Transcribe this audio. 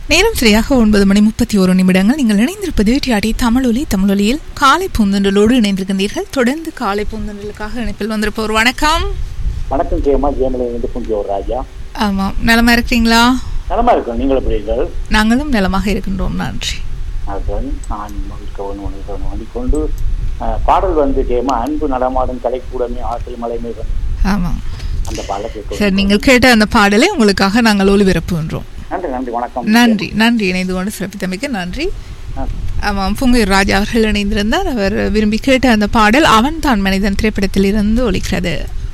நேரம் சரியாக ஒன்பது மணி முப்பத்தி ஒரு நிமிடங்கள் நீங்கள் இணைந்திருப்பது டிஆடி தமிழொலி தமிழொலியில் காலை பூந்தொன்றலோடு இணைந்திருக்கின்றீர்கள் தொடர்ந்து காலை பூந்தொன்றலுக்காக இணைப்பில் வந்திருப்போர் வணக்கம் வணக்கம் கேமா ஜெயமலை வந்து புஞ்சியோர் ராஜா ஆமாம் நலமா இருக்கிறீங்களா நலமா இருக்கும் நீங்கள் எப்படி இருக்கீர்கள் நாங்களும் நலமாக இருக்கின்றோம் நன்றி அதுதான் நான் மகிழ்க்கவன் உணர்வு வண்டிக்கொண்டு அஹ், பாடல் வந்து கேமா அன்பு நடமாடும் கலைக்கூடமே ஆற்றல் மலைமை ஆமாம் அந்த பாடலை கேட்க சரி நீங்கள் கேட்ட அந்த பாடலை உங்களுக்காக நாங்கள் ஒளிபரப்புகின்றோம் நன்றி நன்றி வணக்கம் நன்றி நன்றி இணைந்து கொண்டு சிறப்பித்தமைக்கு நன்றி ஆ. ஆமாம் புங்குயிர் ராஜா அவர்கள் இணைந்திருந்தார் அவர் விரும்பி கேட்ட அந்த பாடல் அவன் தான் மனிதன் திரைப்படத்தில் இருந்து ஒலிக்கிறது